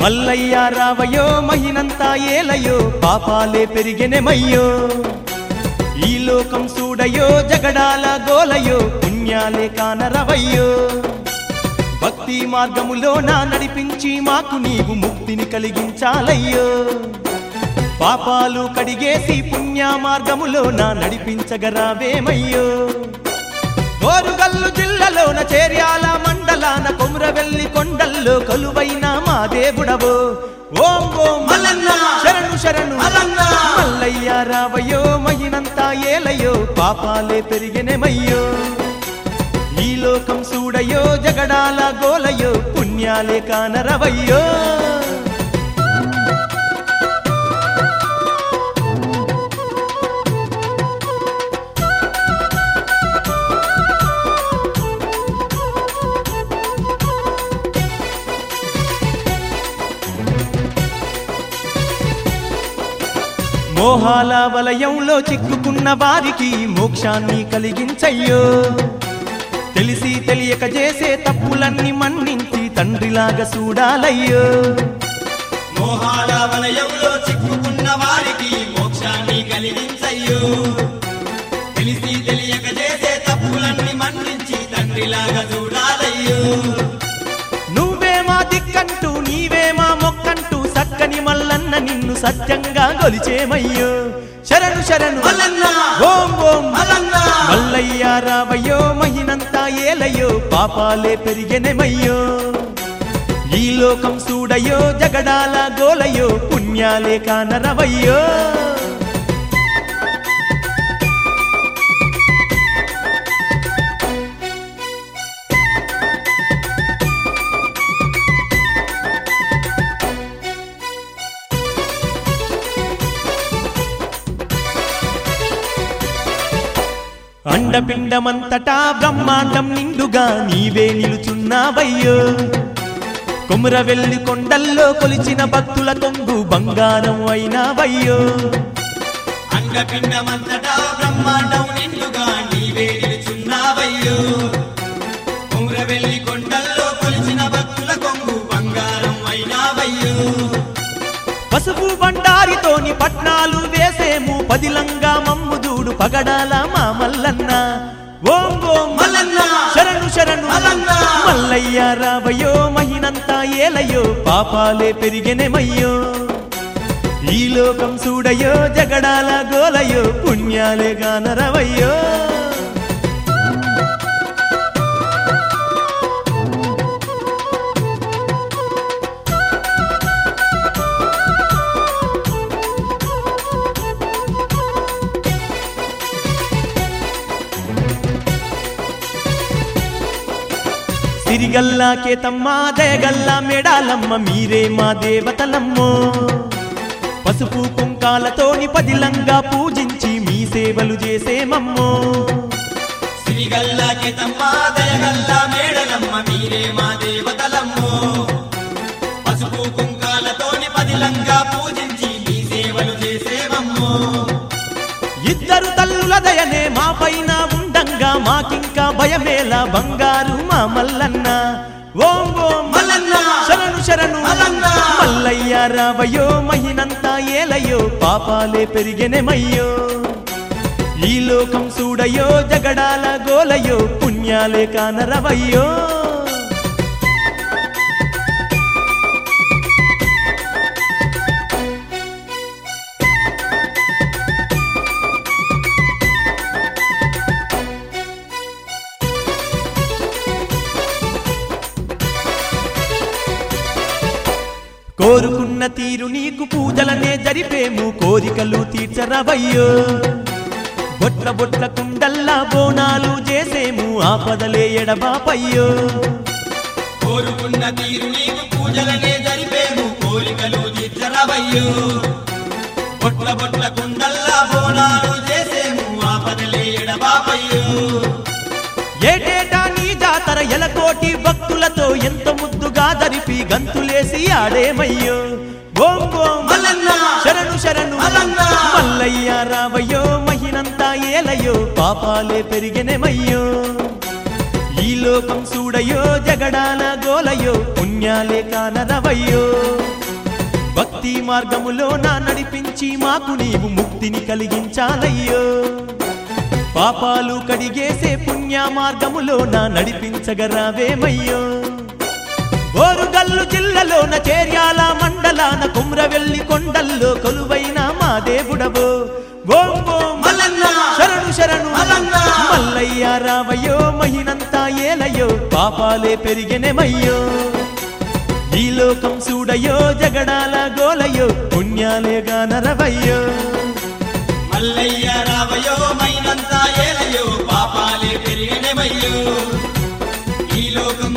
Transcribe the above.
మల్లయ్య రావయో మహినంతా ఏలయో పాపాలే పెరిగెనెమయ్యో ఈ లోకం చూడయో జగడాల గోలయో పుణ్యాలే కానరవయ్యో భక్తి మార్గములో నా నడిపించి మాకు నీవు ముక్తిని కలిగించాలయ్యో పాపాలు కడిగేసి పుణ్య మార్గములో నా నడిపించగరావేమయ్యో ఓరుగల్లు జిల్లాలోన చేర్యాల మండలాన కొమురవెల్లి కొండల్లో కొలువైన మా దేవుడవో ఓం ఓం మల్లన్న! శరణు శరణు మల్లన్న! మల్లయ్య రావయో మహినంతా ఏలయో పాపాలే పెరిగెనెమయ్యో ఈ లోకం చూడయో జగడాల గోలయో పుణ్యాలే కానరవయ్యో మోహాల వలయంలో చిక్కుకున్న వారికి మోక్షాన్ని కలిగించయ్యో తెలిసి తెలియక చేసే తప్పులన్నీ మన్నించి తండ్రిలాగా చూడాలయ్యో మోహాల వలయంలో చిక్కుకున్న వారికి మోక్షాన్ని కలిగించయ్యో తెలిసి తెలియక చేసే తప్పులన్నీ మన్నించి తండ్రిలాగా చూడాలయ్యో నువ్వే మా దిక్కంటూ నీవే మా మొక్కంటూ సక్కని మల్లన్న నిన్ను సత్యంగా గొలిచేమయ్యో శరణు శరణు మల్లన్న! ఓం ఓం మల్లన్న! మల్లయ్య రావయ్యో మహినంతా ఏలయ్యో పాపాలే పెరిగెనెమయ్యో ఈ లోకం చూడయో జగడాల గోలయో పుణ్యాలే కానరవయ్యో అండపిండమంతటా బ్రహ్మాండం నిండుగా నీవే నిలుచున్నావయ్యో కొమురవెల్లి కొండల్లో కొలిచిన భక్తుల కొంగు బంగారం అయినావయ్యో అంగపిండమంతటా బ్రహ్మాండం నిండుగా నీవే నిలుచున్నావయ్యో కుమ్రవెల్లి కొండల్లో కొలిచిన భక్తుల కొంగు బంగారం అయినావయ్యో పసుపు బండారితోని పట్నాలు వేసేము పదిలంగా మమ్ముదూడు పగడాల మా మల్లన్న ఓం ఓం మల్లన్న! శరణు శరణు మల్లన్న! మల్లయ్య రావయ్యో మహినంతా ఏలయ్యో పాపాలే పెరిగెనెమయ్యో ఈ లోకం చూడయో జగడాల గోలయో పుణ్యాలే గానరవయ్యో సిరిగల్లా కేతమ్మ దయగల్లా మెడాలమ్మ మీరే మా దేవతలమ్మో పసుపు కుంకాలతోని పదిలంగా పూజించి మీ సేవలు చేసేమమ్మో సిరిగల్లా కెతమ్మ దయగల్లా మేడలమ్మ మీరే మా దేవతలమ్మో పసుపు కుంకాలతోని పదిలంగా పూజించి మీ సేవలు చేసేవమ్మో ఇద్దరు తల్లుల దయనే మా పైన ఉండంగా మాకింకా భయమేలా బంగారు మా మల్లన్న ఓం ఓం మల్లన్న! శరణు శరణు మల్లన్న! మల్లయ్య రావయ్యో మహినంతా ఏలయ్యో పాపాలే పెరిగెనెమయ్యో ఈ లోకం చూడయో జగడాల గోలయో పుణ్యాలే కానరవయ్యో కోరుకున్న తీరు నీకు పూజలనే జరిపేము కోరికలు తీర్చరవయ్యో బొట్ల బొట్ల కుండల్లా బోనాలు చేసేము ఆపదలే ఎడబాపయ్యో కోరుకున్న తీరు నీకు పూజలనే జరిపేము కోరికలు తీర్చరవయ్యో బొట్ల బొట్ల కుండల్లా బోనాలు చేసేము ఆపదలే ఎడబాపయ్యో ఏటేటా నీ జాతర ఎలకోటి భక్తులతో ఎంత ముద్దుగా జరిపి గంతులేసి ఆడేమయ్యో ఓం ఓం మల్లన్న! శరణు శరణు మల్లన్న! మల్లయ్య రావయ్యో మహినంతా ఏలయ్యో పాపాలే పెరిగెనెమయ్యో ఈ లోకం చూడయో జగడాల గోలయో పుణ్యాలే కానరవయ్యో భక్తి మార్గములో నా నడిపించి మాకు నీవు ముక్తిని కలిగించాలయ్యో పాపాలు కడిగేసే పుణ్య మార్గములో నా నడిపించగరావేమయ్యో ఓరుగల్లు జిల్లాలోన చేర్యాల మండలాన కుమ్రవెల్లి కొండల్లో కొలువైన మా దేవుడవో ఓం ఓం మల్లన్న! శరణు శరణు మల్లన్న! మల్లయ్య రావయ్యో మహినంతా ఏలయ్యో పాపాలే పెరిగెనెమయ్యో ఈ లోకం చూడయో జగడాల గోలయో పుణ్యాలే గానరవయ్యో మల్లయ్య రావయో మైనంతా ఏలయో పాపాలే పెరిగనవయ్యో ఈ లోకం